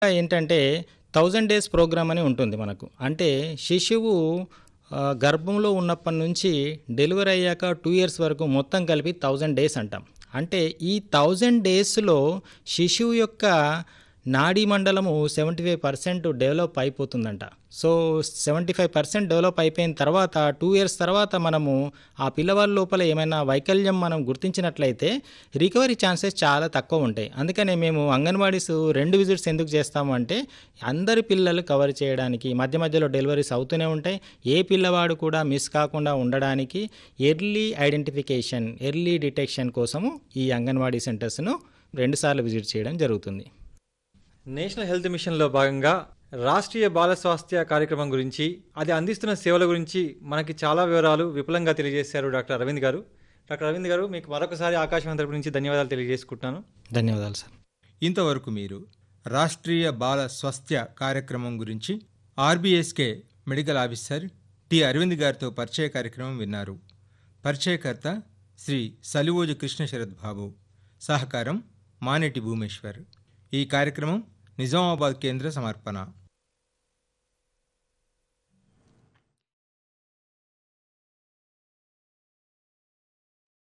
ఏంటంటే thousand days programme అని ఉంటుంది మనకు అంటే శిశువు ఆ, గర్భంలో ఉన్నప్పటి నుంచి డెలివరీ అయ్యాక టూ ఇయర్స్ వరకు మొత్తం కలిపి థౌజండ్ డేస్ అంటాం అంటే ఈ థౌజండ్ డేస్లో శిశువు యొక్క నాడీ మండలము సెవెంటీ ఫైవ్ పర్సెంట్ డెవలప్ అయిపోతుందంట so seventy five percent develop అయిపోయిన తర్వాత టూ ఇయర్స్ తర్వాత మనము ఆ పిల్లవాళ్ళ లోపల ఏమైనా వైకల్యం మనం గుర్తించినట్లయితే రికవరీ ఛాన్సెస్ చాలా తక్కువ ఉంటాయి అందుకనే మేము అంగన్వాడీస్ రెండు విజిట్స్ ఎందుకు చేస్తాము అంటే అందరి పిల్లలు కవర్ చేయడానికి మధ్య మధ్యలో డెలివరీస్ అవుతూనే ఉంటాయి ఏ పిల్లవాడు కూడా మిస్ కాకుండా ఉండడానికి ఎర్లీ ఐడెంటిఫికేషన్ ఎర్లీ డిటెక్షన్ కోసము ఈ అంగన్వాడీ సెంటర్స్ను రెండుసార్లు విజిట్ చేయడం జరుగుతుంది నేషనల్ హెల్త్ మిషన్లో భాగంగా రాష్ట్రీయ బాల స్వాస్థ్య కార్యక్రమం గురించి అది అందిస్తున్న సేవల గురించి మనకి చాలా వివరాలు విపులంగా తెలియజేశారు డాక్టర్ అరవింద్ గారు డాక్టర్ అరవింద్ గారు మీకు మరొకసారి ఆకాశవాణి తరపు నుంచి ధన్యవాదాలు తెలియజేసుకుంటున్నాను ధన్యవాదాలు సార్ ఇంతవరకు మీరు రాష్ట్రీయ బాల స్వాస్థ్య కార్యక్రమం గురించి RBSK medical officer T Aravind గారితో పరిచయ కార్యక్రమం విన్నారు పరిచయకర్త శ్రీ సలివోజు కృష్ణ శరత్ బాబు సహకారం మానేటి భూమేశ్వర్ ఈ కార్యక్రమం నిజామాబాద్ కేంద్ర సమర్పణ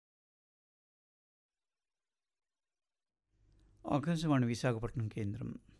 ఆకాశవాణి విశాఖపట్నం కేంద్రం